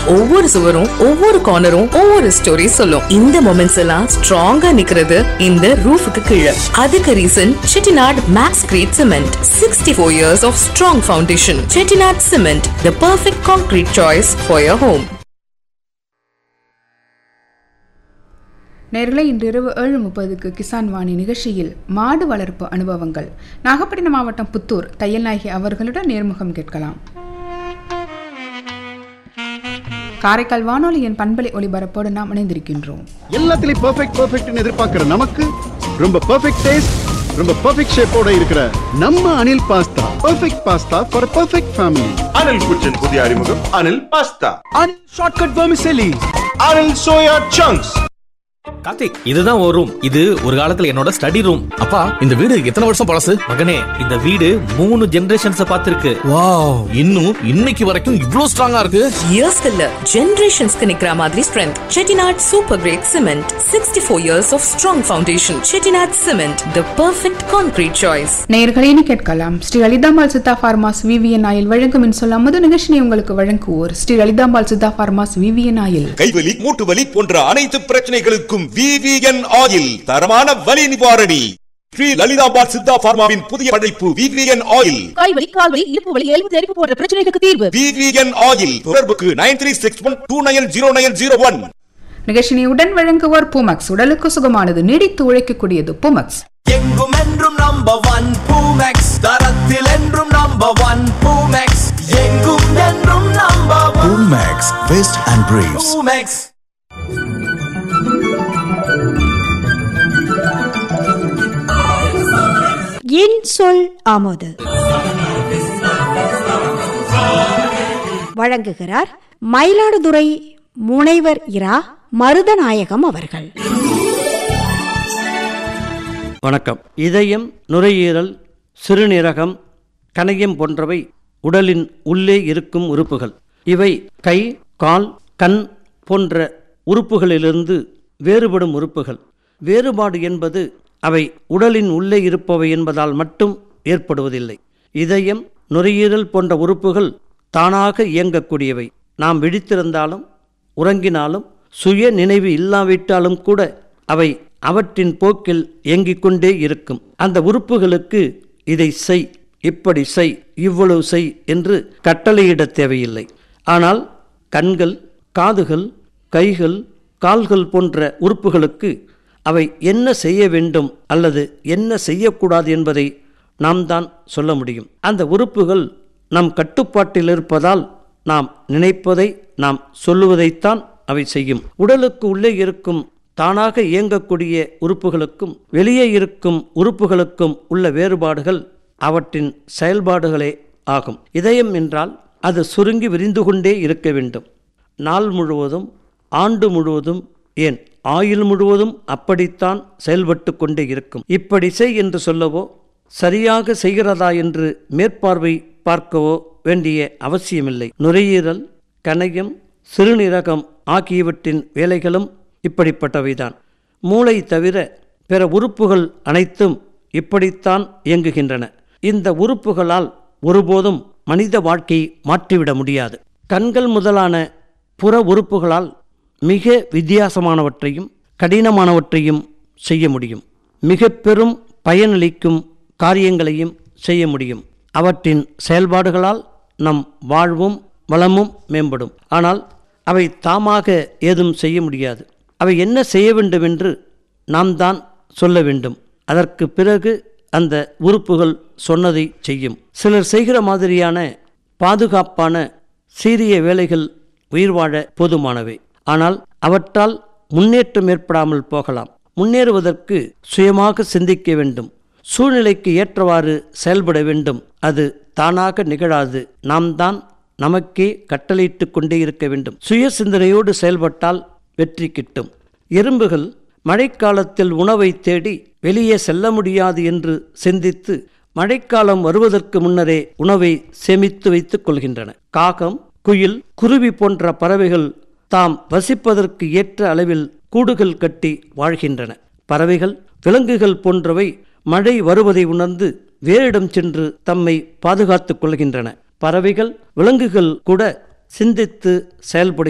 ஒவ்வொரு சுவரும் ஒவ்வொரு கார்னரும் ஒவ்வொரு ஸ்டோரி சொல்லும் இந்த மொமெண்ட்ஸ் எல்லாம் ஸ்ட்ராங்கா நிக்கிறது இந்த ரூஃபுக்கு கீழே அதுக்கு reason Chettinad max grade cement sixty four years of strong foundation Chettinad cement the perfect concrete choice for your home நேர்களை இன்று இரவு ஏழு முப்பதுக்கு கிசான் வாணி நிகழ்ச்சியில் மாடு வளர்ப்பு அனுபவங்கள் நாகப்பட்டினம் மாவட்டம் புத்தூர் தையல் நாயகி அவர்களுடன் நேர்முகம் கேட்கலாம் காரைக்கால் வானொலியின் பண்பலை ஒளிபரப்போடு நாம் இணைந்திருக்கின்றோம் எல்லாத்துலயும் பெர்ஃபெக்ட் பெர்ஃபெக்ட்னு எதிர்பார்க்கிற நமக்கு ரொம்ப பெர்ஃபெக்ட் டேஸ்ட் ரொம்ப பெர்ஃபெக்ட் ஷேப்போட இருக்கிற நம்ம Anil pasta perfect pasta for perfect family Anil kitchen புதிய அறிமுகம் Anil pasta Anil shortcut vermicelli Anil soya chunks Karthik இதுதான் ஒரு ரூம் இது ஒரு காலத்துல என்னோட ஸ்டடி ரூம் அப்பா இந்த வீடு எத்தனை வருஷம் பழசு மகனே இந்த வீடு மூணு ஜெனரேஷன்ஸ் பார்த்திருக்கு வாவ் இன்னும் இன்னைக்கு வரைக்கும் இவ்ளோ ஸ்ட்ராங்கா இருக்கு இயர்ஸ்க்கு இல்ல ஜெனரேஷன்ஸ்க்கு நிக்கிற மாதிரி strength Chettinad super grade cement sixty four years of strong foundation Chettinad cement the perfect concrete choice நேர்களின்னு கேட்கலாம் Sri Lalithambal Siddha pharmas VVN oil வழங்கும் என்று சொல்ல அமுது நிகழ்ச்சியை உங்களுக்கு வழங்குவோர் Sri Lalithambal Siddha pharmas VVN oil கைவலி மூட்டு வலி போன்ற அனைத்து பிரச்சனைகளுக்கும் விவிஎன் ஆயில் தரமான வலி நிவாரணி ஸ்ரீ லலிதாபாத் சித்தா பார்மாவின் புதிய படைப்பு விவிஎன் ஆயில் கைவலி கால்வலி இடுப்பு வலி எலும்பு தெரிப்பு போன்ற பிரச்சனைகளுக்கு தீர்வு விவிஎன் ஆயில் தொடர்புக்கு nine three six one two nine zero nine zero one நிகழ்ச்சியை உடன் வழங்குவோர் பூமக்ஸ் உடலுக்கு சுகமானது நீடித்து உழைக்கக்கூடியது பூமக்ஸ் எங்கும் என்றும் நம்பர் ஒன் பூமெக்ஸ் தரத்தில் என்றும் நம்பர் ஒன் பூமெக்ஸ் எங்கும் என்றும் number one Max, Vest and Briefs. Poomex என் சொல் ஆமோது வழங்குகிறார் மயிலாடுதுறை முனைவர் இரா மருதநாயகம் அவர்கள் வணக்கம் இதயம் நுரையீரல் சிறுநீரகம் கணையம் போன்றவை உடலின் உள்ளே இருக்கும் உறுப்புகள் இவை கை கால் கண் போன்ற உறுப்புகளிலிருந்து வேறுபடும் உறுப்புகள் வேறுபாடு என்பது அவை உடலின் உள்ளே இருப்பவை என்பதால் மட்டும் ஏற்படுவதில்லை இதயம் நுரையீரல் போன்ற உறுப்புகள் தானாக இயங்கக்கூடியவை நாம் விழித்திருந்தாலும் உறங்கினாலும் சுய நினைவு இல்லாவிட்டாலும் கூட அவை அவற்றின் போக்கில் இயங்கிக் கொண்டே இருக்கும் அந்த உறுப்புகளுக்கு இதை செய் இப்படி செய் இவ்வளவு செய் என்று கட்டளையிடத் தேவையில்லை ஆனால் கண்கள் காதுகள் கைகள் கால்கள் போன்ற உறுப்புகளுக்கு அவை என்ன செய்ய வேண்டும் அல்லது என்ன செய்யக்கூடாது என்பதை நாம் தான் சொல்ல முடியும் அந்த உறுப்புகள் நம் கட்டுப்பாட்டில் இருப்பதால் நாம் நினைப்பதை நாம் சொல்லுவதைத்தான் அவை செய்யும் உடலுக்கு உள்ளே இருக்கும் தானாக இயங்கக்கூடிய உறுப்புகளுக்கும் வெளியே இருக்கும் உறுப்புகளுக்கும் உள்ள வேறுபாடுகள் அவற்றின் செயல்பாடுகளே ஆகும் இதயம் என்றால் அது சுருங்கி விரிந்து கொண்டே இருக்க வேண்டும் நாள் முழுவதும் ஆண்டு முழுவதும் ஏன் ஆயுள் முழுவதும் அப்படித்தான் செயல்பட்டு கொண்டே இருக்கும் இப்படி செய் என்று சொல்லவோ சரியாக செய்கிறதா என்று மேற்பார்வை பார்க்கவோ வேண்டிய அவசியமில்லை நுரையீரல் கணையம் சிறுநீரகம் ஆகியவற்றின் வேலைகளும் இப்படிப்பட்டவைதான் மூளை தவிர பிற உறுப்புகள் அனைத்தும் இப்படித்தான் இயங்குகின்றன இந்த உறுப்புகளால் ஒருபோதும் மனித வாழ்க்கையை மாற்றிவிட முடியாது கண்கள் முதலான புற உறுப்புகளால் மிக வித்தியாசமானவற்றையும் கடினமானவற்றையும் செய்ய முடியும் மிக பெரும் பயனளிக்கும் காரியங்களையும் செய்ய முடியும் அவற்றின் செயல்பாடுகளால் நம் வாழ்வும் வளமும் மேம்படும் ஆனால் அவை தாமாக ஏதும் செய்ய முடியாது அவை என்ன செய்ய வேண்டும் என்று நாம் தான் சொல்ல வேண்டும் அதற்கு பிறகு அந்த உறுப்புகள் சொன்னதை செய்யும் சிலர் செய்கிற மாதிரியான பாதுகாப்பான சீரிய வேலைகள் உயிர் வாழ போதுமானவை ஆனால் அவற்றால் முன்னேற்றம் ஏற்படாமல் போகலாம் முன்னேறுவதற்கு சுயமாக சிந்திக்க வேண்டும் சூழ்நிலைக்கு ஏற்றவாறு செயல்பட வேண்டும் அது தானாக நிகழாது நாம் தான் நமக்கே கட்டளையிட்டு கொண்டே இருக்க வேண்டும் சுய சிந்தனையோடு செயல்பட்டால் வெற்றி கிட்டும் எறும்புகள் மழைக்காலத்தில் உணவை தேடி வெளியே செல்ல முடியாது என்று சிந்தித்து மழைக்காலம் வருவதற்கு முன்னரே உணவை சேமித்து வைத்துக் கொள்கின்றன காகம் குயில் குருவி போன்ற பறவைகள் தாம் வசிப்பதற்கு ஏற்ற அளவில் கூடுகள் கட்டி வாழ்கின்றன பறவைகள் விலங்குகள் போன்றவை மழை வருவதை உணர்ந்து வேறிடம் சென்று தம்மை பாதுகாத்துக் கொள்கின்றன பறவைகள் விலங்குகள் கூட சிந்தித்து செயல்படுகின்றன